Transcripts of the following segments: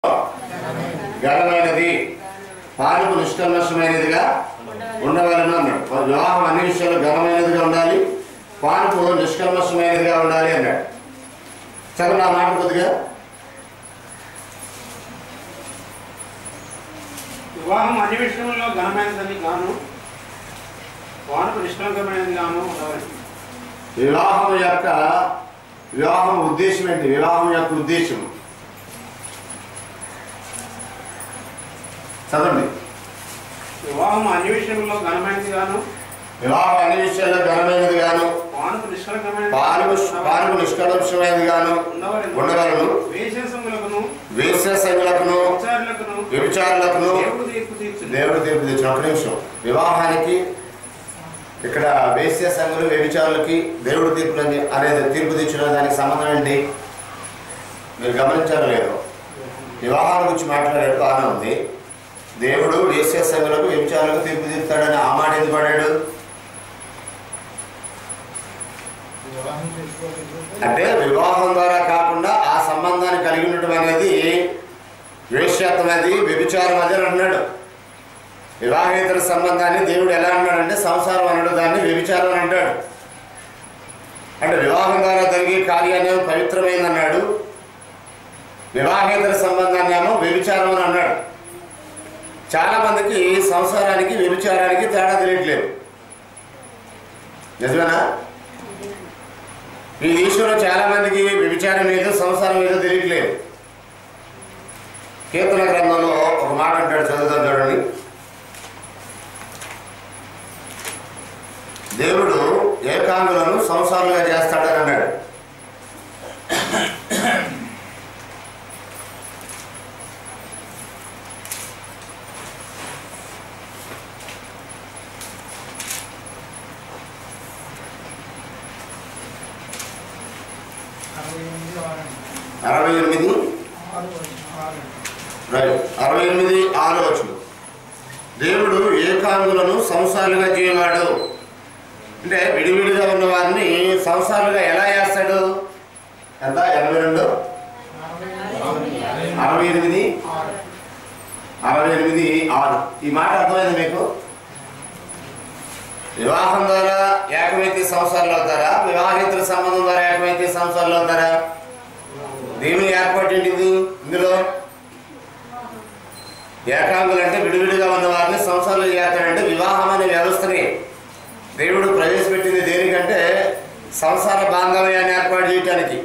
ఘనమైనది పాలకు నిష్కల్మషమైనదిగా ఉండవలను అన్నాడు వివాహం అన్ని విషయాలు ఘనమైనదిగా ఉండాలి పాలకు నిష్కల్మషమైనదిగా ఉండాలి అన్నాడు చదువు నా మాట కొద్దిగా వివాహం అన్ని విషయంలో ఘనమైనదని గాను వానకు నిష్కలంకమైనది గాను ఉండవలెను. వివాహం యొక్క వివాహం ఉద్దేశం ఏంటి వివాహం యొక్క ఉద్దేశం చదవండి వివాహం అన్ని విషయంలో ఘనమైనది గాను వివాహం అన్ని విషయాల్లో ఘనమైనది గాను వానకు నిష్కలంకమైనది పాలకు పాలకు నిష్కలంషమైనది గాను ఉండవలెను. ఉండవలను వేషసములకును వేశ్య సంగులకును ఉపచారులకును వ్యభిచారులకును దేవుడు తీర్పు తీర్చును. దేవుడు తీర్పు తెచ్చిన ఒక నిమిషం వివాహానికి ఇక్కడ వేశ్య సంఘులు వ్యభిచారులకి దేవుడు తీర్పు అని- అనేది తీర్పు తెచ్చిన దానికి సంబంధం ఏంటి మీరు గమనించారో లేదో వివాహాల గురించి మాట్లాడాడు బాగానే ఉంది దేవుడు వేశ్య సంఘులకు వ్యభిచారులకు తీర్పు తీర్తాడని ఆ మాట ఎందుకు పడాడు అంటే వివాహం ద్వారా కాకుండా ఆ సంబంధాన్ని కలిగి ఉండటం అనేది వేశ్యత్వం అది వ్యభిచారం అది అని అన్నాడు వివాహేతర సంబంధాన్ని దేవుడు ఎలా అన్నాడంటే సంసారం అన్నాడు దాన్ని వ్యభిచారం అని అంటాడు అంటే వివాహం ద్వారా జరిగే కార్యాన్ని ఏమో పవిత్రమైంది అన్నాడు వివాహేతర సంబంధాన్ని ఏమో వ్యభిచారం అని అన్నాడు చాలా మందికి సంసారానికి వ్యభిచారానికి తేడా తెలియట్లేదు నిజమేనా ఈ దేశంలో చాలా మందికి వ్యభిచారం ఏదో సంసారం ఏదో తెలియట్లేదు కీర్తన గ్రంథంలో ఒక మాట అంటాడు చదువుతాం చూడండి దేవుడు ఏకాంగులను సంసారులుగా చేస్తాడని అన్నాడు అరవై ఎనిమిది రైట్ అరవై ఎనిమిది ఆరు వచ్చు దేవుడు ఏకాంగులను సంసారులుగా చేయవాడు అంటే విడివిడిగా ఉన్న వారిని సంసారులుగా ఎలా చేస్తాడు ఎంత ఎనభై రెండు అరవై ఎనిమిది అరవై ఎనిమిది ఆరు ఈ మాట అర్థమైంది మీకు వివాహం ద్వారా ఏకమైతే సంసారాలు అవుతారా వివాహేతర సంబంధం ద్వారా ఏకమైతే సంసారాలు అవుతారా దేవుని ఏర్పాటు ఏంటిది ఇందులో ఏకాంగులు అంటే విడివిడిగా ఉన్న వారిని సంసారాలు చేస్తాడంటే వివాహం అనే వ్యవస్థని దేవుడు ప్రవేశపెట్టింది దేనికంటే సంసార బాంధవ్యాన్ని ఏర్పాటు చేయటానికి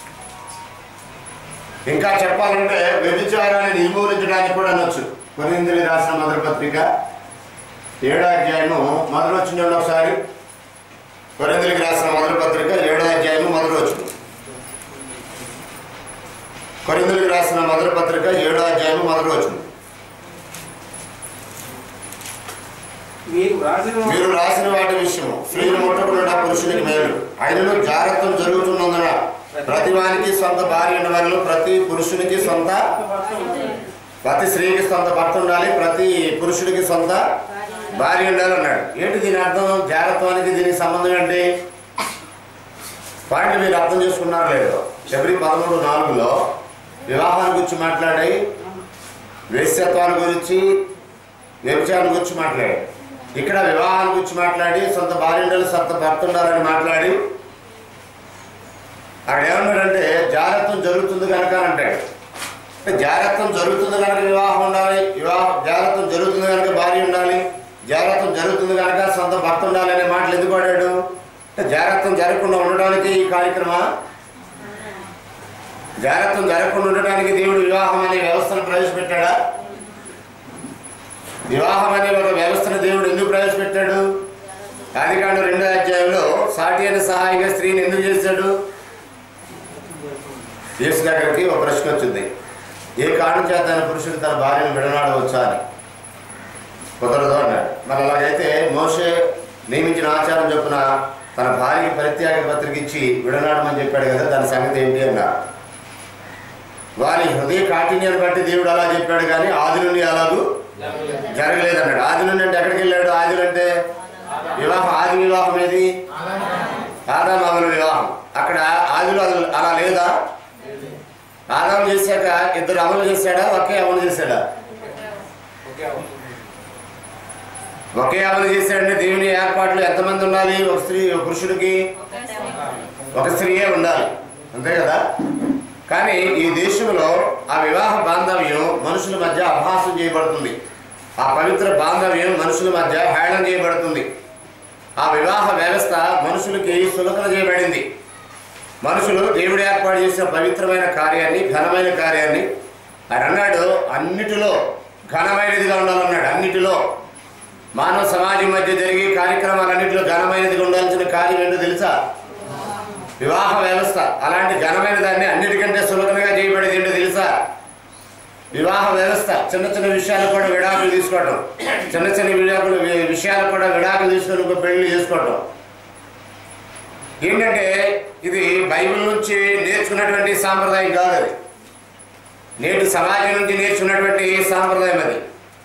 ఇంకా చెప్పాలంటే వ్యభిచారాన్ని నిర్మూలించడానికి కూడా అనొచ్చు కొరిందులు రాసిన మొదటి పత్రిక ఏడో అధ్యాయము మొదలు వచ్చింది ఒకసారి కొరిందులకి రాసిన మొదటి పత్రిక ఏడో అధ్యాయము మొదలు వచ్చింది కొరిందులకి రాసిన మొదటి పత్రిక ఏడో అధ్యాయము మొదలు వచ్చింది మీరు రాసిన మీరు రాసిన వాటి విషయం స్త్రీలు ముట్టకుండా పురుషునికి మేలు ఆయనను జాగ్రత్తం జరుగుతున్నందున ప్రతి వానికి సొంత భార్య ఉండవలను ప్రతి పురుషునికి సొంత ప్రతి స్త్రీకి సొంత భర్త ఉండాలి ప్రతి పురుషుడికి సొంత భార్య ఉండాలి అన్నాడు ఏంటి దీని అర్థం జాగ్రత్తవానికి దీనికి సంబంధం ఏంటి పాయింట్ మీరు అర్థం చేసుకున్నారు లేదు ఫిబ్రవరి పదమూడు నాలుగులో వివాహాన్ని గురించి మాట్లాడి వేశ్యత్వాన్ని గురించి వ్యభిచారం గురించి మాట్లాడాడు ఇక్కడ వివాహాన్ని గురించి మాట్లాడి సొంత భార్య ఉండాలి సొంత భర్త ఉండాలని మాట్లాడి అక్కడ ఏమన్నాడంటే జాగ్రత్తం జరుగుతుంది కనుక అని అంటాడు అంటే జాగ్రత్తం జరుగుతుంది కనుక వివాహం ఉండాలి వివాహం జాగ్రత్తం జరుగుతుంది కనుక భార్య ఉండాలి జాగ్రత్తం జరుగుతుంది కనుక సొంత భర్త ఉండాలి అనే మాటలు ఎందుకు పడాడు అంటే జాగ్రత్తం జరగకుండా ఉండడానికి ఈ కార్యక్రమం జాగ్రత్తం జరగకుండా ఉండడానికి దేవుడు వివాహం అనే వ్యవస్థను ప్రవేశపెట్టాడా వివాహం అనే ఒక వ్యవస్థను దేవుడు ఎందుకు ప్రవేశపెట్టాడు ఆదికాండ రెండో అధ్యాయంలో సాటి అయిన సహాయంగా స్త్రీని ఎందుకు చేశాడు యేసు దగ్గరికి ఒక ప్రశ్న వచ్చింది ఏ కారణం చేత ఆయన పురుషుడు తన భార్యను విడనాడవచ్చా అని కుదరదు అన్నాడు మరి అలాగైతే మోసే నియమించిన ఆచారం చొప్పున తన భార్యకి పరిత్యాగ పత్రిక ఇచ్చి విడనాడమని చెప్పాడు కదా దాని సంగతి ఏంటి అన్నారు వారి హృదయ కాఠిన్యాన్ని బట్టి దేవుడు అలా చెప్పాడు కానీ ఆది నుండి అలాగూ జరగలేదు అన్నాడు ఆది నుండి అంటే ఎక్కడికి వెళ్ళాడు ఆది అంటే వివాహం ఆది వివాహం ఏది ఆదామావుల వివాహం అక్కడ ఆదిలో అది అలా లేదా ఆదాం చేశాక ఇద్దరు అమలు చేశాడా ఒకే అమలు చేశాడా ఓకే అవును. ఒకే అమలు చేశాడంటే దేవుని ఏర్పాట్లు ఎంతమంది ఉండాలి ఒక స్త్రీ ఒక పురుషుడికి ఒక స్త్రీయే ఉండాలి అంతే కదా కానీ ఈ దేశంలో ఆ వివాహ బాంధవ్యం మనుషుల మధ్య అభాసం చేయబడుతుంది ఆ పవిత్ర బాంధవ్యం మనుషుల మధ్య హేళన చేయబడుతుంది ఆ వివాహ వ్యవస్థ మనుషులకి సులకన చేయబడింది మనుషులు దేవుడు ఏర్పాటు చేసిన పవిత్రమైన కార్యాన్ని ఘనమైన కార్యాన్ని ఆయన అన్నాడు అన్నిటిలో ఘనమైనదిగా ఉండాలన్నాడు అన్నిటిలో మానవ సమాజం మధ్య జరిగే కార్యక్రమాలన్నింటిలో ఘనమైనదిగా ఉండాల్సిన కార్యం ఏంటో తెలుసా వివాహ వ్యవస్థ అలాంటి ఘనమైన దాన్ని అన్నిటికంటే సులభంగా చేయబడేది ఏంటో తెలుసా వివాహ వ్యవస్థ చిన్న చిన్న విషయాలు కూడా విడాకులు తీసుకోవడం చిన్న చిన్న విడాకులు వి- విషయాలు కూడా విడాకులు తీసుకొని ఒక పెళ్లి చేసుకోవడం ఏంటంటే ఇది బైబిల్ నుంచి నేర్చుకున్నటువంటి సాంప్రదాయం కాదు అది నేటి సమాజం నుంచి నేర్చుకున్నటువంటి సాంప్రదాయం అది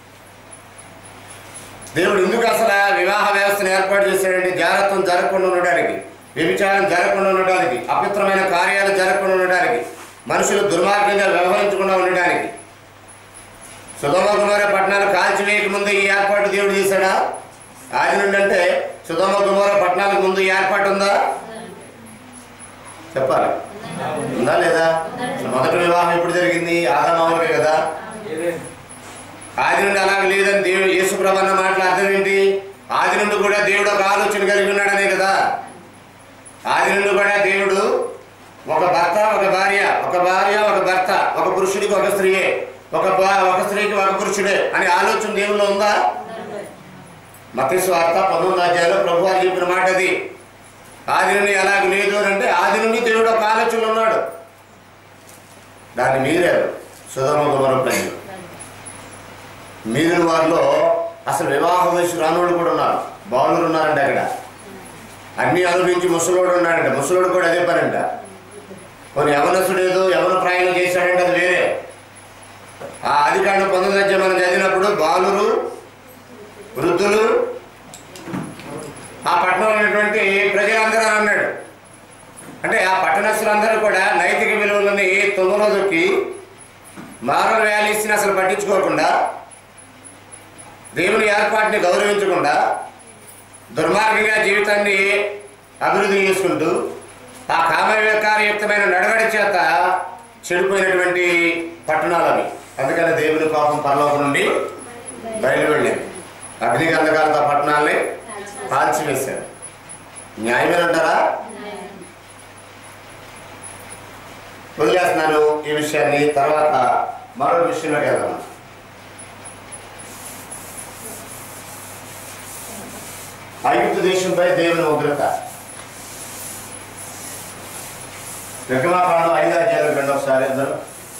దేవుడు ఎందుకు అసలు ఆ వివాహ వ్యవస్థను ఏర్పాటు చేశాడంటే జాగ్రత్తం జరగకుండా ఉండడానికి వ్యభిచారం జరగకుండా ఉండడానికి అపవిత్రమైన కార్యాలు జరగకుండా ఉండడానికి మనుషులు దుర్మార్గంగా వ్యవహరించకుండా ఉండడానికి సుధమ కుమార పట్టణాలు కాల్చివేయక ముందు ఈ ఏర్పాటు దేవుడు చేశాడా ఆది నుండి అంటే సుధమ కుమార పట్టణాలకు ముందు ఈ ఏర్పాటు ఉందా చెప్పాలి ఉందా లేదా మొదటి వివాహం ఎప్పుడు జరిగింది ఆదామావులకే కదా ఏదేని. ఆది నుండి అలాగ లేదని దేవుడు యేసుప్రభు అన్న మాటల అర్థం ఏంటి ఆది నుండి కూడా దేవుడు ఒక ఆలోచన కలిగి ఉన్నాడనే కదా ఆది నుండి కూడా దేవుడు ఒక భర్త ఒక భార్య ఒక భార్య ఒక భర్త ఒక పురుషుడికి ఒక స్త్రీయే ఒక భా- ఒక స్త్రీకి ఒక పురుషుడే అనే ఆలోచన దేవుల్లో ఉందా మతేసు వార్త పంతొమ్మిది అధ్యాయంలో ప్రభు వారు చెప్పిన మాట అది ఆది నుండి ఎలాగ లేదు అని అంటే ఆది నుండి దేవుడు ఒక ఆలోచన ఉన్నాడు దాన్ని మీరారు సుధమ కుమార ప్రజలు మిగిలిన వారిలో అసలు వివాహ వయసు రానోళ్ళు కూడా ఉన్నారు బాలురు ఉన్నారంట అక్కడ అన్ని అనుభవించి ముసలోడు ఉన్నాడంట ముసలోడు కూడా అదే పనంట కొన్ని యవనస్తుడు ఏదో యవన ప్రయాణం చేశాడంటే అది వేరే ఆ అధికారులు పొందదగ్గ మనం చదివినప్పుడు బాలురు వృద్ధులు ఆ పట్టణంలో ఉన్నటువంటి ప్రజలందరూ అని అన్నాడు అంటే ఆ పట్టణస్తులందరూ కూడా నైతిక విలువలని తొమ్మిదిలో దొక్కి మారల్ వ్యాలీస్ని అసలు పట్టించుకోకుండా దేవుని ఏర్పాటుని గౌరవించకుండా దుర్మార్గంగా జీవితాన్ని అభివృద్ధి చేసుకుంటూ ఆ కామవ్యకారయుక్తమైన నడవడి చేత చెడిపోయినటువంటి పట్టణాలు అవి అందుకని దేవుని పాపం పరలోకం నుండి బయలువెళ్ళింది అగ్ని గంధకాలతో ఆ పట్టణాలని కాల్చివేశారు న్యాయమేనంటారా వదిలేస్తున్నాను ఈ విషయాన్ని తర్వాత మరో విషయంలోకి వెళ్దాం ఐగుప్తు దేశంపై దేవుని ఉగ్రత విక్రమాకాండం ఐదు అధ్యాయులకు రెండు ఒకసారి అందరూ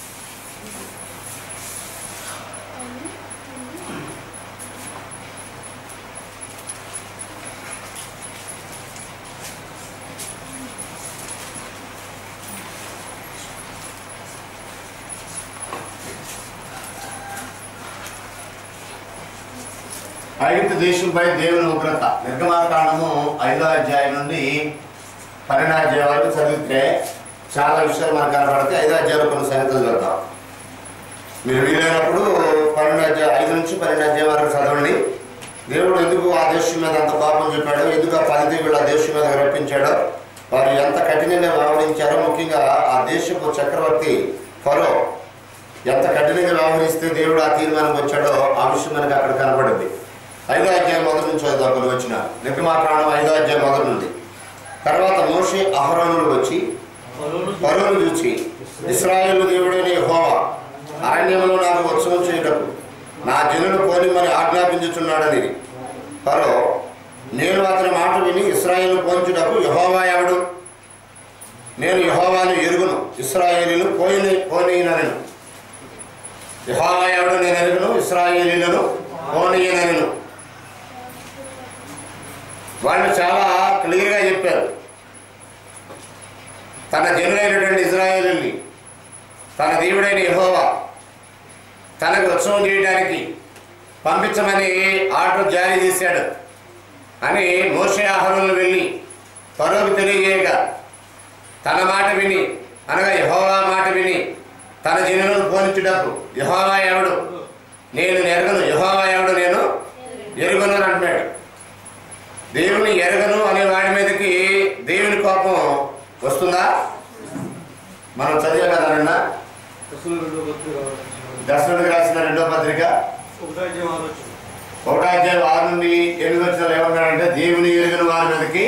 ఐగుప్తు దేశంపై దేవుని ఉగ్రత నిర్గమాకాండము ఐదో అధ్యాయం నుండి పన్నెండు అధ్యాయం వరకు చదివితే చాలా విషయాలు మనకు కనబడితే ఐదో అధ్యాయంలో కొన్ని సంగతులు చదువుతాం మీరు వీలైనప్పుడు పన్నెండు అధ్యాయం ఐదు నుంచి పన్నెండు అధ్యాయం వరకు చదవండి దేవుడు ఎందుకు ఆ దేశం మీద అంత పాపం చెప్పాడో ఎందుకు ఆ పది వీళ్ళ దేశం మీద రప్పించాడో వారు ఎంత కఠినంగా వ్యవహరించారో ముఖ్యంగా ఆ దేశపు చక్రవర్తి ఫరో ఎంత కఠినంగా వ్యవహరిస్తే దేవుడు ఆ తీర్మానం వచ్చాడో ఆ విషయం మనకి అక్కడ కనపడింది ఐదో అధ్యాయం మొదటి నుంచి చదువుతాం కొన్ని వచ్చిన నిర్గమాకాండం ఐదో అధ్యాయం మొదటి నుండి తర్వాత మోషే అహరోనులు వచ్చి పరువును చూచి ఇస్రాయేల్ దేవుడైన యెహోవా అరణ్యంలో నాకు ఉత్సవం చేయటకు నా జనులు పోనిమ్మని ఆజ్ఞాపించుచున్నాడని పరో నేను అతని మాట విని ఇస్రాయేల్ పోంచుటకు యహోవా ఎవడు నేను యహోవాను ఎరుగును ఇస్రాయేలీలు పోయిన పోనీయనను యహోవా ఎవడు నేను ఎరుగును ఇస్రాయేలీలను పోనీయనను వాళ్ళు చాలా క్లియర్గా చెప్పారు తన జనులైనటువంటి ఇజ్రాయేలుని తన దేవుడైన యెహోవా తనకు ఉత్సవం చేయడానికి పంపించమని ఆర్డర్ జారీ చేశాడు అని మోషే ఆహారంలో వెళ్ళి పరోకు తెలియజేయగా తన మాట విని అనగా యెహోవా మాట విని తన జనులను పోనిచ్చుటకు యహోవా ఎవడు నేను ఎరగను యహోవా ఎవడు నేను ఎరుగను అని అంటున్నాడు దేవుని ఎరగను అనే వాడి మీదకి దేవుని కోపం వస్తుందా మనం చదివే కదన్నా దర్శనుడికి రాసిన రెండో పత్రిక ఒకటో అధ్యాయం ఆరు నుండి ఎనిమిది వచ్చిన ఏమన్నాడంటే దేవుని ఎరుగని వారి మీదకి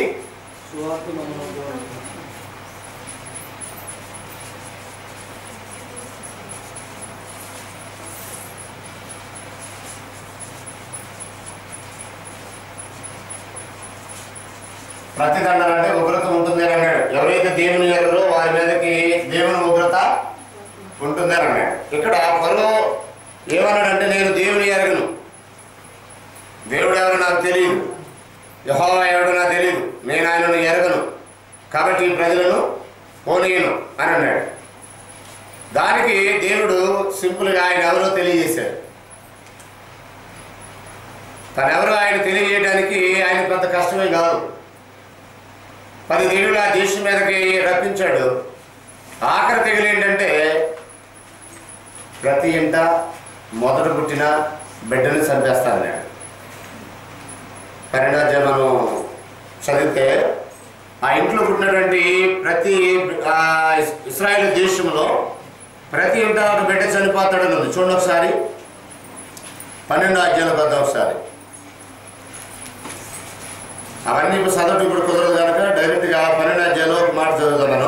ప్రతిదండన అంటే ఉగ్రత ఉంటుంది అని అన్నాడు ఎవరైతే దేవుని ఎరుగరో వారి మీదకి దేవుని ఉగ్రత ఉంటుంది అని అన్నాడు ఇక్కడ పరో ఏమన్నాడంటే నేను దేవుని ఎరగను దేవుడు ఎవరు నాకు తెలియదు యహోవా ఎవడు నాకు తెలియదు నేను ఆయనను ఎరగను కాబట్టి ఈ ప్రజలను పోనీయను అని అన్నాడు దానికి దేవుడు సింపుల్గా ఆయన ఎవరో తెలియజేశాడు తనెవరో ఆయన తెలియజేయడానికి ఆయన పెద్ద కష్టమే కాదు పది దేవుడు ఆ దేశం మీదకి రప్పించాడు ఆఖరి తెగులు ఏంటంటే ప్రతి ఇంట మొదట పుట్టిన బిడ్డని చంపేస్తానన్నాడు పరిణాజ్యం మనం చదివితే ఆ ఇంట్లో పుట్టినటువంటి ప్రతి ఆ ఇస్- ఇస్రాయేల్ దేశంలో ప్రతి ఇంట ఒక బిడ్డ చనిపోతాడని ఉంది చూడండి ఒకసారి పన్నెండు అధ్యాయుల వద్ద ఒకసారి అవన్నీ ఇప్పుడు చదవటం ఇప్పుడు కుదరదు కనుక డైరెక్ట్గా పన్నెండు అధ్యాయంలో ఒక మాట చదువుతాం మనం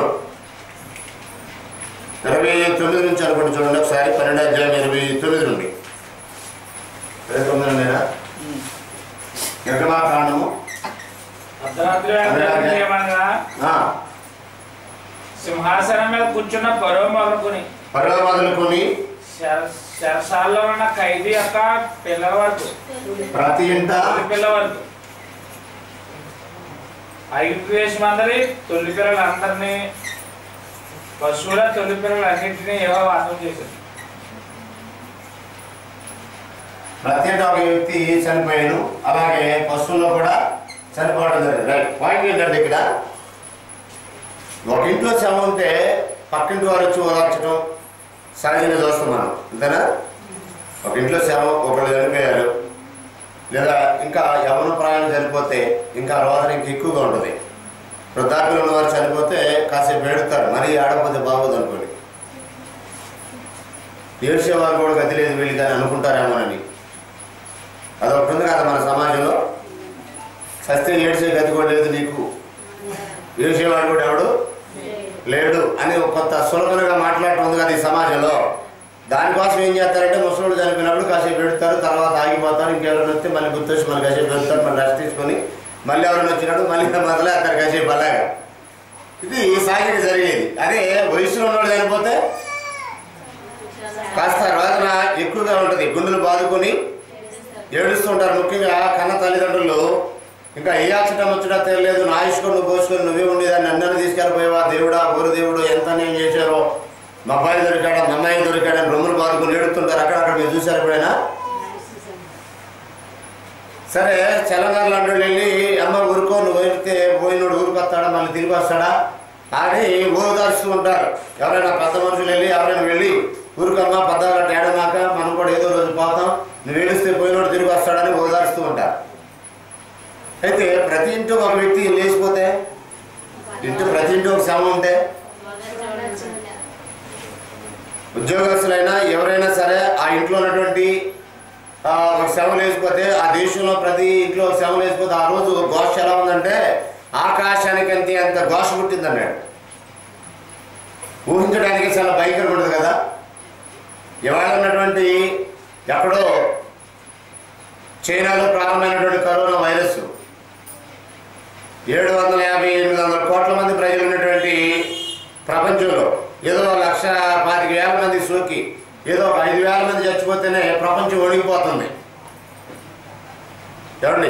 ఇరవై తొమ్మిది నుంచి అనుకోండి చూడండి ఒకసారి పన్నెండు అధ్యాయం ఇరవై తొమ్మిది నుండి ఇరవై తొమ్మిది నుండేనా నిర్గమాకాండము అర్ధరాత్రి వేళ ఏమనగా ఆ, సింహాసనం మీద కూర్చున్న పరవ మొదలుకొని పడవ మొదలుకొని శర- శరసాల్లో ఉన్న ఖైదీ యొక్క పిల్లల వరకు ప్రతి ఇంట తొలి పిల్ల వరకు ఐదు దేశం అందరి తొలి పిల్లలందరినీ పశువుల తొలి పిల్లలన్నింటినీ ఏవో వాసం చేశారు ప్రతి ఇంట ఒక వ్యక్తి చనిపోయాను అలాగే పశువుల్లో కూడా చనిపోవడం జరిగింది రైట్ పాయింట్ ఏంటంటే ఇక్కడ ఒక ఇంట్లో శవం ఉంటే పక్కింటి వారు వచ్చి ఓదార్చడం సహజంగా చూస్తాం మనం అంతేనా ఒక ఇంట్లో శవం ఒకళ్ళు చనిపోయారు లేదా ఇంకా యవన ప్రాయం చనిపోతే ఇంకా రోదన ఇంకా ఎక్కువగా ఉంటుంది వృద్ధాప్యులు ఉన్న వారు చనిపోతే కాసేపు ఏడుతారు మరీ ఆడపోతే బాగోదు అనుకోండి ఏడ్చేవారు కూడా గతి లేదు వీళ్ళు కానీ అనుకుంటారేమోనని అదొకటి ఉంది కదా మన సమాజంలో సస్తే ఏడ్చే గతి కూడా లేదు నీకు ఏడ్చేవాడు కూడా ఎవడు లేడు అని ఒక కొత్త సులభంగా మాట్లాడటం ఉంది కదా ఈ సమాజంలో దానికోసం ఏం చేస్తారంటే ముసలోడు చనిపోయినప్పుడు కాసేపు పెడతారు తర్వాత ఆగిపోతారు ఇంకెవరైనా వస్తే మళ్ళీ గుర్తొచ్చి మళ్ళీ కాసేపు పెడతారు మళ్ళీ రెస్ట్ తీసుకొని మళ్ళీ ఎవరైనా వచ్చినప్పుడు మళ్ళీ మొదలెత్తారు కాసేపు అలాగా ఇది సాగిన జరిగేది అదే వయసులో ఉన్నవాడు చనిపోతే కాస్త రోదన ఎక్కువగా ఉంటుంది గుండెలు బాదుకొని ఏడుస్తుంటారు ముఖ్యంగా కన్న తల్లిదండ్రులు ఇంకా ఏ అచ్చట ముచ్చట తెలియలేదు నా ఇష్టం నువ్వు పోసుకొని నువ్వే ఉండేదాన్ని నన్ను తీసుకెళ్ళిపోయావా దేవుడా ఊరు దేవుడు ఎంత నేను చేశారో మా అబ్బాయి దొరికాడా మా అమ్మాయి దొరికాడని రొమ్ములు బాదుకొని ఏడుతుంటారు అక్కడక్కడ మీరు చూశారు ఎప్పుడైనా సరే తెలంగాణ లాంటి వాళ్ళు వెళ్ళి అమ్మ ఊరుకో నువ్వు వెళ్తే పోయినోడు ఊరికి వస్తాడా మళ్ళీ తిరిగి వస్తాడా అని ఓదార్స్తూ ఉంటారు ఎవరైనా పెద్ద మనుషులు వెళ్ళి ఎవరైనా వెళ్ళి ఊరికమ్మ పద్దాలు ఏడమాక మనం కూడా ఏదో రోజు పోతాం నువ్వు ఏడిస్తే పోయినోడు తిరిగి వస్తాడని ఓదార్స్తూ ఉంటారు అయితే ప్రతి ఇంట్లో ఒక వ్యక్తి లేచిపోతే ఇంటి ప్రతి ఇంట్లో ఒక శవం ఉంటే ఉద్యోగస్తులైనా ఎవరైనా సరే ఆ ఇంట్లో ఉన్నటువంటి ఆ, ఒక శవం లేచిపోతే ఆ దేశంలో ప్రతి ఇంట్లో ఒక శవం లేచిపోతే ఆ రోజు ఘోష ఎలా ఉందంటే ఆకాశానికి అంతే అంత ఘోష పుట్టింది అన్నాడు ఊహించడానికి చాలా భయంకరంగా ఉంటుంది కదా ఇవాళ ఉన్నటువంటి ఎక్కడో చైనాలో ప్రారంభమైనటువంటి కరోనా వైరస్ ఏడు వందల యాభై ఎనిమిది వందల కోట్ల మంది ప్రజలు ఉన్నటువంటి ప్రపంచంలో ఏదో లక్ష పాతిక వేల మంది సోకి ఏదో ఒక ఐదు వేల మంది చచ్చిపోతేనే ప్రపంచం వణిగిపోతుంది ఏమండి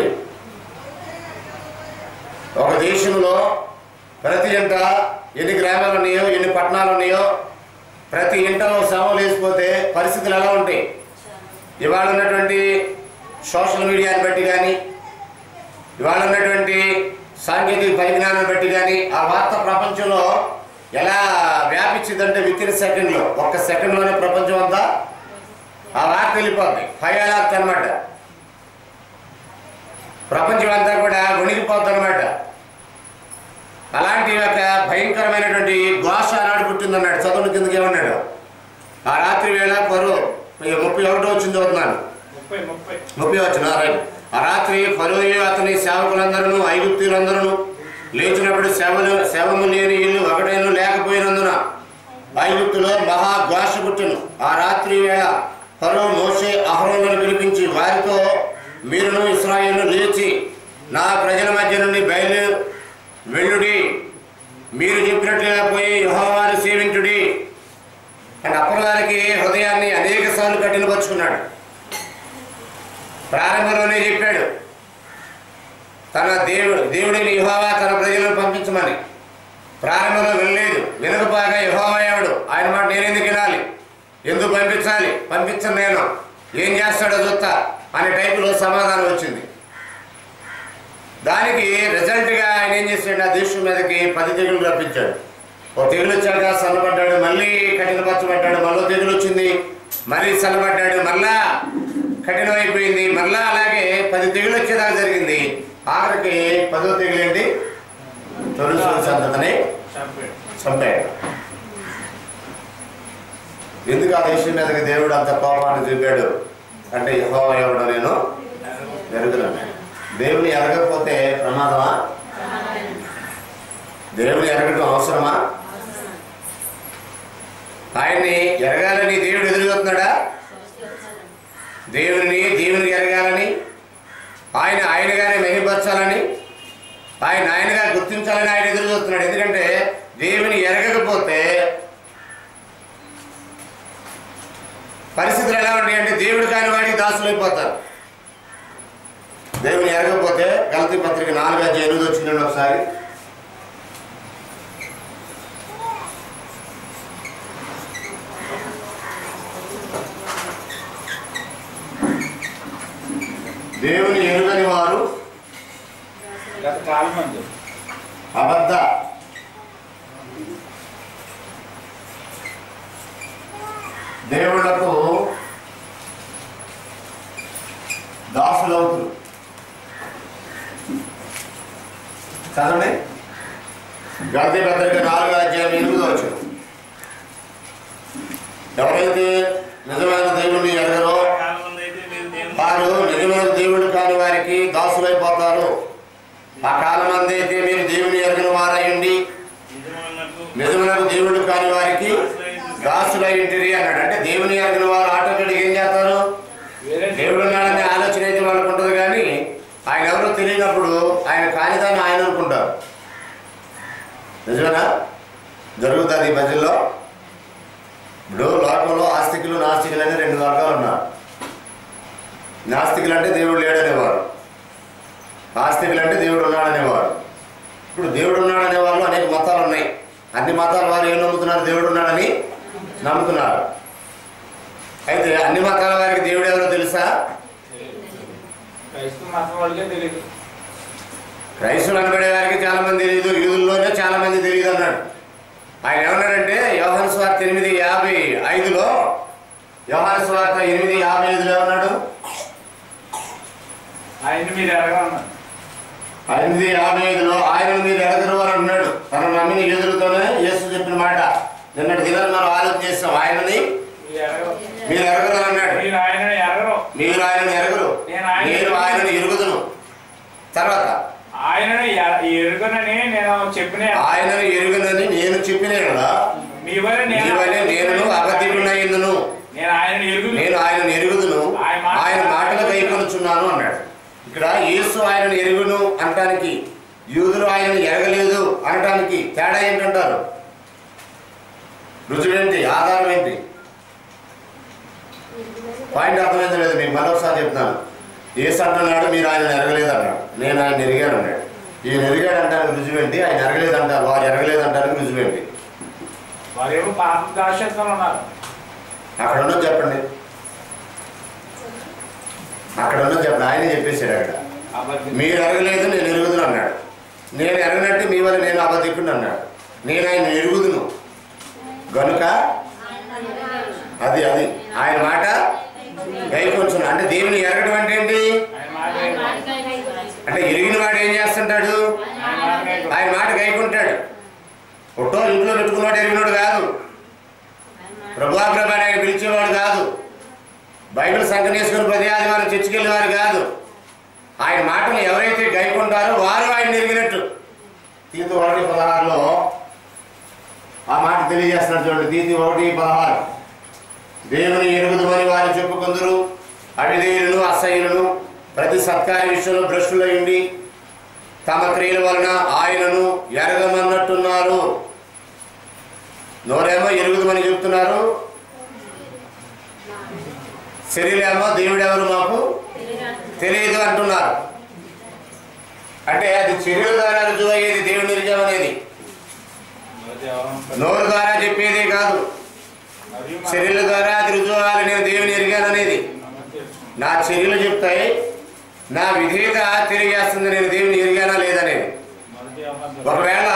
ఒక దేశంలో ప్రతి ఇంట ఎన్ని గ్రామాలు ఉన్నాయో ఎన్ని పట్టణాలు ఉన్నాయో ప్రతి ఇంటలో శవం లేచిపోతే పరిస్థితులు ఎలా ఉంటాయి ఇవాళ ఉన్నటువంటి సోషల్ మీడియాని బట్టి కానీ ఇవాళ ఉన్నటువంటి సాంకేతిక పరిజ్ఞానం బట్టి కానీ ఆ వార్త ప్రపంచంలో ఎలా వ్యాపించిందంటే విత్ ఇన్ సెకండ్లో ఒక్క సెకండ్లోనే ప్రపంచం అంతా ఆ వార్త వెళ్ళిపోద్ది ఫైవ్ అలార్ట్ అనమాట ప్రపంచం అంతా కూడా వణికిపోద్ది అనమాట అలాంటి ఒక భయంకరమైనటువంటి ఘోష ఆనాడు పుట్టిందన్నాడు చదువుల కిందకి ఏమన్నాడు ఆ రాత్రి వేళ పరువు ముప్పై ఒకటో వచ్చింది అవుతున్నాను ముప్పై ముప్పై ముప్పై వచ్చిన రైట్ ఆ రాత్రి ఫరోయు అతని సేవకులందరూ ఐగుప్తులందరూ లేచినప్పుడు సేవలు సేవము లేని ఇల్లు ఒకటైనా లేకపోయినందున ఐగుప్తులో మహా ఘోష పుట్టెను ఆ రాత్రి వేళ ఫరో మోసే అహరోనులను పిలిపించి వారితో మీరును ఇస్రాయేలు లేచి నా ప్రజల మధ్య నుండి బయలు వెళ్ళుడి మీరు చెప్పినట్లుగా పోయి యెహోవాను సేవించుడి అని అప్పగారికి హృదయాన్ని అనేక సార్లు కఠినపరుచుకున్నాడు ప్రారంభంలోనే చెప్పాడు తన దేవుడు దేవుడిని యెహోవా తన ప్రజలను పంపించమని ప్రారంభంలో వినలేదు వినకపోగా యెహోవా ఎవడు ఆయన మాట నేను ఎందుకు వినాలి ఎందుకు పంపించాలి పంపించను నేను ఏం చేస్తాడో చూస్తా అనే టైపులో సమాధానం వచ్చింది దానికి రిజల్ట్గా ఆయన ఏం చేశాడు ఆ దేశం మీదకి పది తెగులు రప్పించాడు ఓ తెగులు వచ్చాక సన్నబడ్డాడు మళ్ళీ కఠినపరచబడ్డాడు మళ్ళీ తెగులు వచ్చింది మళ్ళీ సన్నబడ్డాడు మళ్ళా కఠినమైపోయింది మళ్ళా అలాగే పది తెగులు వచ్చేదాకా జరిగింది ఆఖరికి పదో తెగులు ఏంటి తొలుసు సంతతిని చంపాడు చంపాడు ఎందుకు ఆ దేశం మీదకి దేవుడు అంత కోపాన్ని చూపాడు అంటే యెహోవా ఎవడో నేను ఎరుగుతున్నాను దేవుని ఎరగకపోతే ప్రమాదమా దేవుని ఎరగడం అవసరమా ఆయన్ని ఎరగాలని దేవుడు ఎదురుతున్నాడా దేవుని దేవుని ఎరగాలని ఆయన ఆయనగానే మహిపరచాలని ఆయన ఆయనగా గుర్తించాలని ఆయన ఎదురు చూస్తున్నాడు ఎందుకంటే దేవుని ఎరగకపోతే పరిస్థితులు ఎలా ఉంటాయి అంటే దేవుడు కాని వాడికి దాసులు అయిపోతారు దేవుని ఎరగకపోతే గలతీ పత్రిక నాలుగు అధ్యాయం ఎనిమిది వచ్చిందండి ఒకసారి దేవుని ఎరుగని వారు గత కాలం మంది అబద్ధ దేవుళ్లకు దాసులవుతురు చదవండి గణతి పత్రిక నాలుగో అధ్యాయం ఎనిమిదో వచ్చు ఎవరైతే నిజమైన దేవుణ్ణి ఎరగరో కాలమందైతే మీరు దేవుని వారు నిజమైన దేవుడు కాని వారికి దాసులైపోతారు ఆ కాలం అయితే మీరు దేవుని ఎరగిన వారయ్యండి నిజమైనట్టు నిజమైన దేవుడు కాని వారికి దాసులై ఉంటుంది అన్నాడు అంటే దేవుని ఎరగిన వారు ఆటోమేటిక్ ఏం చేస్తారు వేరే దేవుడు ఉన్నాడనే ఆలోచన అయితే వాళ్ళకు ఉంటుంది కానీ ఆయన ఎవరో తెలియనప్పుడు ఆయన కానిదాన్ని ఆయన అనుకుంటారు నిజమేనా జరుగుతుంది ఈ మధ్యలో ఇప్పుడు లోకంలో ఆస్తికులు నాస్తికులు అని రెండు వర్గాలు ఉన్నారు నాస్తికులు అంటే దేవుడు లేడనేవారు ఆస్తికులు అంటే దేవుడు ఉన్నాడనేవారు ఇప్పుడు దేవుడు ఉన్నాడనే వాళ్ళు అనేక మతాలు ఉన్నాయి అన్ని మతాల వారు ఏం నమ్ముతున్నారు దేవుడు ఉన్నాడని నమ్ముతున్నారు అయితే అన్ని మతాల వారికి దేవుడు ఎవరో తెలుసా క్రైస్తవ మతం వాళ్ళకే తెలియదు క్రైస్తవులు అనబడే వారికి చాలా మంది తెలియదు యూదుల్లోనే చాలా మంది తెలియదు అన్నాడు ఆయన ఏమన్నాడంటే యోహాను స్వార్థ ఎనిమిది యాభై ఐదులో యోహాను స్వార్థ ఎనిమిది యాభై ఐదులో ఏమన్నాడు ఆయన్ని మీరు ఎరగమన్నారు ఎనిమిది యాభై ఐదులో ఆయన మీరు ఎడగరు అని అన్నాడు తన నమ్మిన యూదులతోనే యేసు చెప్పిన మాట నిన్నటి దినాన్ని మనం ఆలోచన చేస్తాం ఆయనని మీరు ఎరగరు మీరు ఎరగరు అని అన్నాడు మీరు ఆయనని ఎరగరు మీరు ఆయనను ఎరగరు నేను ఆయన- నేను ఆయనను ఎరుగుదును తర్వాత ఆయనని ఎ- ఎరుగనని నేను చెప్పిన ఆయనను ఎరుగునని నేను చెప్పిన యెడల మీ వల్ల నేను నీవలే నేను అబద్ధికున్నయ్యిందును నేను ఆయనని ఎరుగు నేను ఆయనను ఎరుగుదును ఆయన మాట- ఆయన మాటలు కైకొనుచున్నాను అన్నాడు ఇక్కడ యేసు ఆయనను ఎరుగును అనటానికి యూదులు ఆయనను ఎరగలేదు అనటానికి తేడా ఏంటంటారు రుజువేంటి ఆధారం ఏంటి పాయింట్ అర్థమైంది మీకు మరొకసారి చెప్తున్నాను యేసు అంటున్నాడు మీరు ఆయన ఎరగలేదు అన్నాడు నేను ఆయన ఎరిగాను అన్నాడు ఈయన ఎరిగాడు అంటానికి రుజువేంటి ఆయన ఎరగలేదు అంటారు వారు ఎరగలేదు అంటానికి రుజువేంటి వారేమో పాప దాశత్వంలో ఉన్నారు అక్కడ ఉన్నది చెప్పండి అక్కడ ఉన్నది చెప్పండి ఆయనే చెప్పేశాడు అక్కడ అబద్ధం మీరు ఎరగలేదు నేను ఎరుగుదును అన్నాడు నేను ఎరగనట్టు మీ వల్ల నేను అబద్ధికుని అన్నాడు నేను ఆయన ఎరుగుదును గనుక అది అది ఆయన మాట గైకొంచును అంటే దేవుని ఎరగడం అంటే ఏంటి ఆయన మాట అంటే ఎరిగిన వాడు ఏం చేస్తుంటాడు ఆయన మాట గైకొ- ఆయన మాట గైకుంటాడు ఫోటో ఇంట్లో పెట్టుకున్నాడు ఎరిగినోడు కాదు ప్రభువా ప్రభా అని ఆయన పిలిచేవాడు కాదు బైబిల్ సంకనేసుకుని ప్రతి ఆదివారం చర్చికి వెళ్ళేవారు కాదు ఆయన మాటలు ఎవరైతే గైకుంటారో వారు ఆయన ఎరిగినట్టు తీతు ఒకటి పదహారులో ఆ మాట తెలియజేస్తున్నాడు చూడండి తీతు ఒకటి పదహారు దేవుని ఎరుగుదమని వారు చెప్పుకుందరు అవిధేయులను అసహ్యులను ప్రతి సత్కార్య విషయంలో భ్రష్టులై ఉండి తమ క్రియల వలన ఆయనను ఎరగమన్నట్టున్నారు నోరేమో ఎరుగుదమని చెప్తున్నారు శరీరేమో దేవుడెవరు మాకు తెలియదు అంటున్నారు అంటే అది చర్యల ద్వారా రుజువు అయ్యేది దేవుని నిజం అనేది మొదటి అవరం నోరు ద్వారా చెప్పేదే కాదు మరియు మన- చర్యల ద్వారా అది రుజువు అవ్వాలి నేను దేవుని ఎరిగాను అనేది మనం తెలుసుకుందాం. నా చర్యలు చెప్తాయి నా విధేయత తెలియజేస్తుంది నేను దేవుని ఎరిగానా లేదనేది మొదటి అవరం ఒకవేళ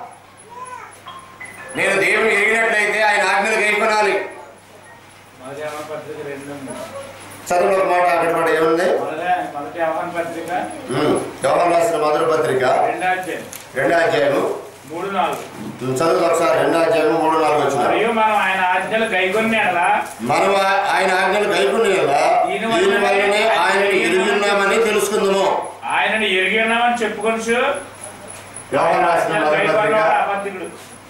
నేను దేవుని ఎరిగినట్లయితే ఆయన ఆజ్ఞలు గైకొనాలి మొదటి అవరం పత్రిక రెండు మూడు. చదువు ఒక మాట అక్కడ మాట ఏముంది మొదటి మొదటి అవరం పత్రిక ఉమ్, యోహాను రాసిన మొదటి పత్రిక రెండో అధ్యాయం రెండో అధ్యాయము మూడు నాలుగు ఉమ్, చదువు ఒకసారి రెండో అధ్యాయము మూడు నాలుగు వచ్చిన మరియు మనం ఆయన ఆజ్ఞలు గైకొనేలా మనం ఆ- ఆయన ఆజ్ఞలు గైకొని దీని వల్లనే ఆయనను ఎరుగున్నామని తెలుసుకుందాము ఆయనను ఎరిగి ఉన్నామని చెప్పుకొనచ్చు యోహాను రాసిన మొదటి పత్రిక అబద్ధికుడు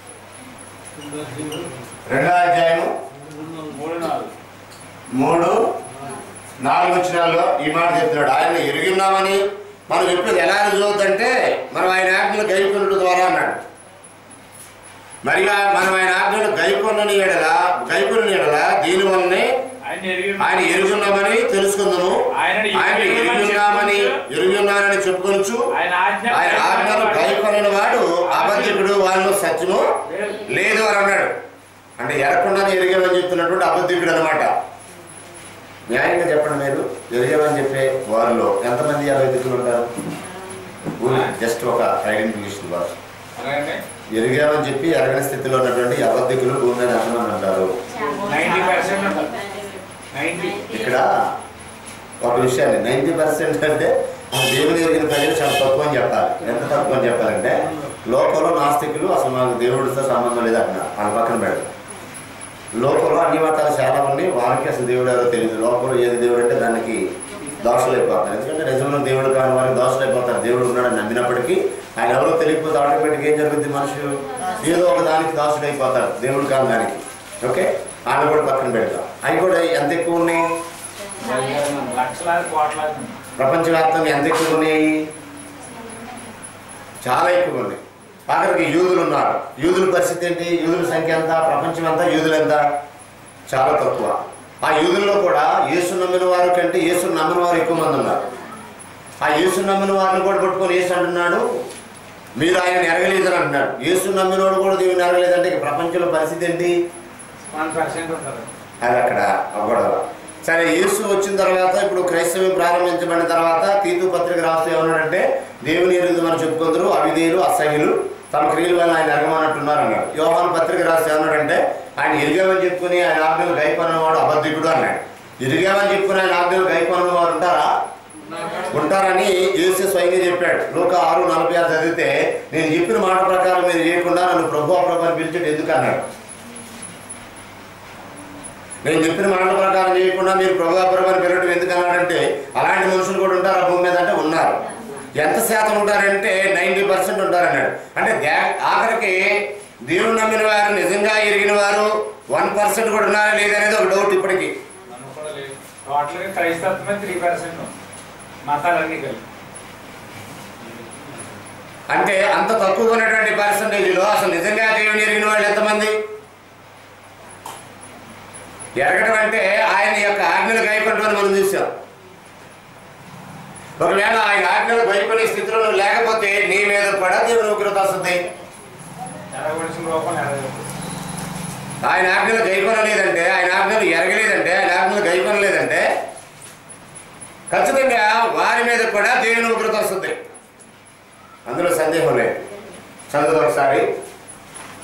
రెండో అధ్యాయము మూడు నాలుగు మూడు నాలుగు వచ్చినాల్లో ఈ మాట చెప్తున్నాడు ఆయన ఎరిగిన్నామని మనం చెప్పేది ఎలా రుజువుతుందంటే మనం ఆయన ఆజ్ఞలు గైకొనడం ద్వారా అన్నాడు మరి ఆ- మనం ఆయన ఆజ్ఞలు గైకొనని ఎడల గైకొనని ఎడల దీని వల్లనే ఆయన ఎరిగి ఆయన ఎరుగున్నామని తెలుసుకుందాము ఆయనను ఆయన ఎరుగున్నామని ఎరుగున్నానని చెప్పుకొనొచ్చు ఆయన ఆజ్ఞ ఆయన ఆజ్ఞలు గైకొనని వాడు అబద్ధికుడు వాళ్ళు సత్యము లేదు అని అన్నాడు అంటే ఎరకుండానే ఎరిగామని చెప్తున్నటువంటి అబద్ధికుడు అనమాట న్యాయంగా చెప్పండి మీరు ఎరిగామని చెప్పే వారిలో ఎంతమంది అబద్ధికులు ఉంటారు జస్ట్ ఒక ఐడెంటిఫికేషన్ వారు అలాగే ఎరిగామని చెప్పి ఎరగని స్థితిలో ఉన్నటువంటి అబద్ధికులు భూమి మీద ఎంతమంది అంటారు నైంటీ పర్సెంట్ ఉంటారు నైంటీ ఇక్కడ ఒక విషయాన్ని నైంటీ పర్సెంట్ అంటే ఆ దేవుని ఎరిగిన ప్రజలు చాలా తక్కువ అని చెప్పాలి ఎంత తక్కువ అని చెప్పాలంటే లోకంలో నాస్తికులు అసలు మాకు దేవుడితో సంబంధం లేదు అంటున్నారు వాళ్ళ పక్కన పెడతారు లోకంలో అన్ని మతాలు చాలా ఉన్నాయి వాళ్ళకి అసలు దేవుడు ఎవరో తెలియదు లోకంలో ఏది దేవుడు అంటే దానికి దోషలు అయిపోతారు ఎందుకంటే నిజంలో దేవుడు కాని వారికి దోషలు అయిపోతారు దేవుడు ఉన్నాడని నమ్మినప్పటికీ ఆయన ఎవరో తెలియకపోతే ఆటోమేటిక్ ఏం జరుగుద్ది మనుషులు ఏదో ఒక దానికి దోషుడు అయిపోతారు దేవుడు కాని దానికి ఓకే ఆయన కూడా పక్కన పెడతాం అవి కూడా ఎంత ఎక్కువ ఉన్నాయి లక్షలాది కోట్లాది ఉంది. ప్రపంచవ్యాప్తంగా ఎంత ఎక్కువ ఉన్నాయి చాలా ఎక్కువ ఉన్నాయి ఆఖరికి యూదులు ఉన్నారు యూదుల పరిస్థితి ఏంటి యూదుల సంఖ్య ఎంత ప్రపంచం ఎంత యూదులు ఎంత చాలా తక్కువ ఆ యూదుల్లో కూడా యేసు నమ్మిన వారి కంటే యేసు నమ్మిన వారు ఎక్కువ మంది ఉన్నారు ఆ యేసు నమ్మిన వారిని కూడా పట్టుకొని యేసు అంటున్నాడు మీరు ఆయన ఎరగలేదని అంటున్నాడు యేసు నమ్మినోడు కూడా దేవుని ఎరగలేదంటే ఇక ప్రపంచంలో పరిస్థితి ఏంటి వన్ పర్సెంట్ ఉంటారు అది అక్కడ గొడవ సరే యేసు వచ్చిన తర్వాత ఇప్పుడు క్రైస్తవం ప్రారంభించబడిన తర్వాత తీతు పత్రిక రాస్తూ ఏమన్నాడంటే దేవుని ఎరుగు మనం చెప్పుకుందరు అవిధేయులు అసహ్యులు తమ క్రియల వల్ల ఆయన ఎరగమన్నట్టున్నారు అన్నాడు యోహాను పత్రిక రాస్తూ ఏమన్నాడంటే ఆయన ఎరిగామని చెప్పుకుని ఆయన ఆజ్ఞలు గైపన్నవాడు అబద్ధికుడు అన్నాడు ఎరిగామని చెప్పుకుని ఆయన ఆజ్ఞలు గైపన్న వారు ఉంటారా ఉంటారని యేసు స్వయంగా చెప్పాడు లోక ఆరు నలభై ఆరు చదివితే నేను చెప్పిన మాట ప్రకారం మీరు చేయకుండా నన్ను ప్రభు ప్రభు అని పిలిచాడు ఎందుకు అన్నాడు నేను చెప్పిన మాటల ప్రకారం చేయకుండా మీరు ప్రభు ప్రభు అని పిలవడం ఎందుకు అన్నాడంటే అలాంటి మనుషులు కూడా ఉంటారు ఆ భూమి మీద అంటే ఉన్నారు ఎంత శాతం ఉంటారంటే నైంటీ పర్సెంట్ ఉంటారన్నాడు అంటే దే- ఆఖరికి దేవుడు నమ్మిన వారు నిజంగా ఎరిగిన వారు వన్ పర్సెంట్ కూడా ఉన్నారా లేదనేది ఒక డౌట్ ఇప్పటికి మనం కూడా లేదు టోటల్గా క్రైస్తవమే త్రీ పర్సెంట్ మతాలన్నీ కలిపి అంటే అంత తక్కువ ఉన్నటువంటి పర్సంటేజ్లో అసలు నిజంగా దేవుని ఎరిగిన వాళ్ళు ఎంతమంది ఎరగడం అంటే ఆయన యొక్క ఆజ్ఞలు గైకొంటామని మనం చూసాం ఒకవేళ ఆయన ఆజ్ఞలు గైకొనే స్థితిలో నువ్వు లేకపోతే నీ మీద కూడా దేవుని ఉగ్రత వస్తుంది ఎరగవలసిన రూపం ఎరగదు ఆయన ఆజ్ఞలు గైకొనలేదంటే ఆయన ఆజ్ఞలు ఎరగలేదంటే ఆయన ఆజ్ఞలు గైకొనలేదంటే ఖచ్చితంగా వారి మీద కూడా దేవుని ఉగ్రత వస్తుంది అందులో సందేహం లేదు చదువు ఒకసారి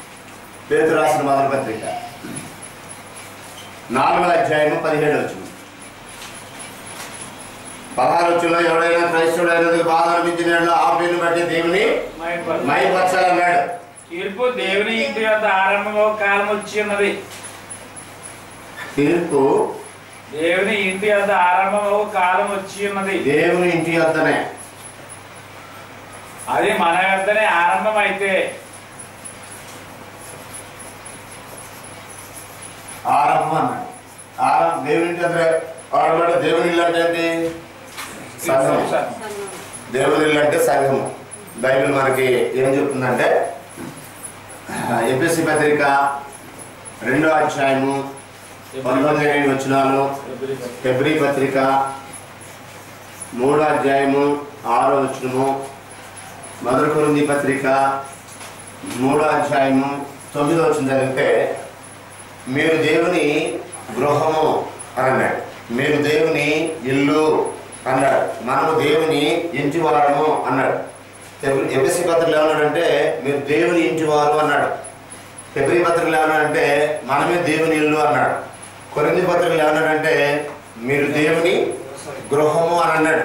పేరు రాసిన మొదటి పత్రిక నాలుగో అధ్యాయము పదిహేడు వచ్చింది పదహారు వచ్చిన ఎవడైనా క్రైస్తవుడు అయినందుకు బాధ అనిపించిన యెడల ఆ పేరును బట్టి దేవుని మైపరచు. మైపరచాలన్నాడు తీర్పు దేవుని ఇంటి యొక్క ఆరంభమో కాలం వచ్చి ఉన్నది తీర్పు దేవుని ఇంటి యొక్క ఆరంభమో కాలం వచ్చి ఉన్నది దేవుని ఇంటి వద్దనే అది మన యొద్దనే ఆరంభం అయితే ఆరంభం అన్నాడు ఆరంభం దేవుని ఇంటి వద్ద ఆరంభం దేవుని ఇల్లు అంటే ఏంటి సంఘం దేవుని ఇల్లు అంటే సంఘము బైబిల్ మనకి ఏం చెప్తుందంటే ఎపిఎస్సి పత్రిక రెండో అధ్యాయము పంతొమ్మిది వచ్చినాలు ఫిబ్రి పత్రిక మూడో అధ్యాయము ఆరో వచనము మొదటి కొరింది పత్రిక మూడో అధ్యాయము తొమ్మిదో వచ్చిన చదివితే మీరు దేవుని గృహము అని అన్నాడు మీరు దేవుని ఇల్లు అన్నాడు మనము దేవుని ఇంటి వారము అన్నాడు ఎపిసి పత్రికలు ఏమన్నాడంటే మీరు దేవుని ఇంటి వారు అన్నాడు ఫిబ్రి పత్రికలు ఏమన్నాడంటే మనమే దేవుని ఇల్లు అన్నాడు కొరింది పత్రికలు ఏమన్నాడంటే మీరు దేవుని గృహము అని అన్నాడు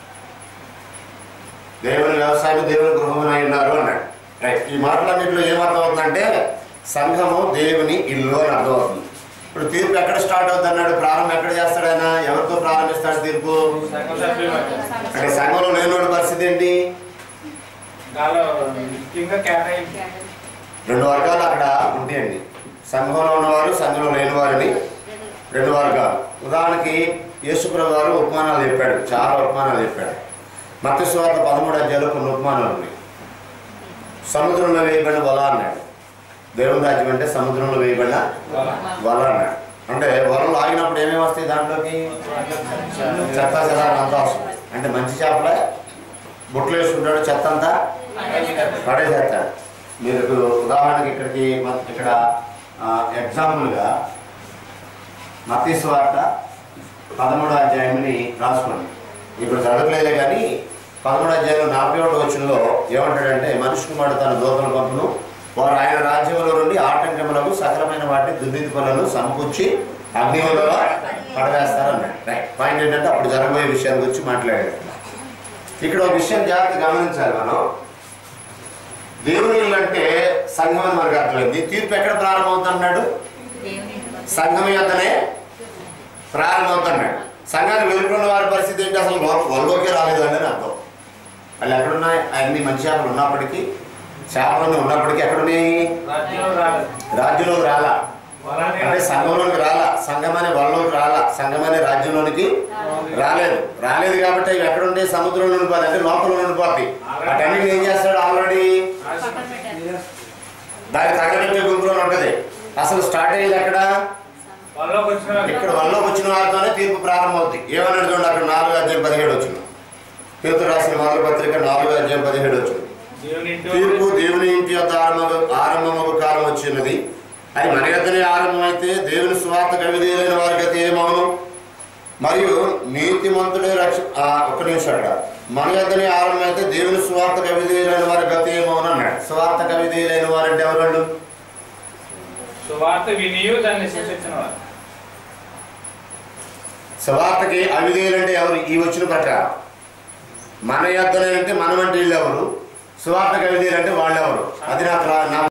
దేవుని వ్యవసాయం దేవుని గృహము అయి ఉన్నారు అన్నాడు రైట్ ఈ మాటలన్నింటిలో ఏమర్థం అవుతుందంటే సంఘము దేవుని ఇల్లు అని అర్థమవుతుంది ఇప్పుడు తీర్పు ఎక్కడ స్టార్ట్ అవుతుంది అన్నాడు ప్రారంభం ఎక్కడ చేస్తాడు ఆయన ఎవరితో ప్రారంభిస్తాడు తీర్పు సంఘ సభ్యులు అంటే సంఘంలో లేనివాడి పరిస్థితి ఏంటి గాలో ముఖ్యంగా కేటాయింపు రెండు వర్గాలు అక్కడ ఉంటాయండి సంఘంలో ఉన్నవారు సంఘంలో లేని వారిని రెండు వర్గాలు ఉదాహరణకి యేసుప్రభు గారు ఉపమానాలు చెప్పాడు చాలా ఉపమానాలు చెప్పాడు మత్స్య స్వార్థ పదమూడు అధ్యాయులు కొన్ని ఉపమానాలు ఉన్నాయి సముద్రంలో వేయబడిన వల అన్నాడు దేవుని రాజ్యం అంటే సముద్రంలో వేయబడిన వల అన్నాడు అంటే వలలు ఆగినప్పుడు ఏమేమి వస్తాయి దాంట్లోకి చెత్త చెదారం అంతా వస్తుంది అంటే మంచి చేపలే బుట్టలు వేసుకుంటాడు చెత్త అంతా పడేసేస్తాడు మీరు ఇప్పుడు ఉదాహరణకి ఇక్కడికి మన- ఇక్కడ ఆ, ఎగ్జాంపుల్గా మతీ స్వార్త పదమూడో అధ్యాయంని రాసుకోండి ఇప్పుడు చదవలేదే కానీ పదమూడు అధ్యాయంలో నలభై ఒకటి వచ్చినలో ఏమంటాడంటే మనిషి కుమారుడు తన దూతల పంపును వారు ఆయన రాజ్యంలో నుండి ఆటంకములకు సకలమైన వాటిని దుర్నీతి పనులను సమకూర్చి అగ్నిలో పడవేస్తారు అన్నాడు రైట్ పాయింట్ ఏంటంటే అప్పుడు జరగబోయే విషయాల గురించి మాట్లాడాడు ఇక్కడ ఒక విషయం జాగ్రత్త గమనించాలి మనం దేవుని ఇల్లు అంటే సంఘం అని మనకు అర్థమైంది తీర్పు ఎక్కడ ప్రారంభమవుతున్నాడు సంఘం యొక్కనే ప్రారంభమవుతున్నాడు సంఘాన్ని వెలుగున్న వారి పరిస్థితి ఏంటి అసలు లో- వరలోకే రాలేదు అని అర్థం వాళ్ళు ఎక్కడున్నాయి అన్ని మంచి చేపలు ఉన్నప్పటికీ చేపలన్నీ ఉన్నప్పటికీ ఎక్కడున్నాయి రాజ్యంలో రాలేదు రాజ్యంలో రాలా వలనే అంటే సంఘంలోకి రాలా సంఘం అనే వరలోకి రాలా సంఘం అనే రాజ్యంలోనికి రాలేదు రాలేదు కాబట్టి ఇవి ఎక్కడ ఉంటే సముద్రంలో ఉండిపోతుంది అంటే లోపల ఉండిపోతాయి వాటన్నిటి ఏం చేస్తాడు ఆల్రెడీ దాన్ని తగలబెట్టే గుంపులో ఉంటది అసలు స్టార్ట్ అయ్యేది ఎక్కడ వాళ్ళలోకి వచ్చిన ఇక్కడ వల్లలోకి వచ్చిన వారితోనే తీర్పు ప్రారంభమవుతుంది ఏమన్నాడు చూడండి అక్కడ నాలుగు అధ్యాయం పదిహేడు వచ్చిన పేరు రాసిన మొదటి పత్రిక నాలుగు అధ్యాయం పదిహేడు వచ్చింది దేవుని ఇంటి తీర్పు దేవుని ఇంటి యొక్క ఆరంభ ఆరంభము కాలం వచ్చినది అది మన యొద్దనే ఆరంభమైతే దేవుని స్వార్థ కవిదేలైన వారి గతి ఏమవును మరియు నీతిమంతుడే రక్ష ఆ, ఒక్క నిమిషం అక్కడ మన యొద్దనే ఆరంభమైతే దేవుని స్వార్థ కవిదేలైన వారి గతి ఏమవును అన్నాడు స్వార్థ కవిదేలైన వారు అంటే ఎవరు సువార్త వినియు దాన్ని శిక్షించిన వారు స్వార్థకి అవిధేయులంటే ఎవరు ఈ వచ్చిన ప్రకారం మన యొద్దనే అంటే మనం అంటే వీళ్ళు ఎవరు స్వార్థ కవిధేయులు అంటే వాళ్ళు ఎవరు అది నాకు రా- నాకు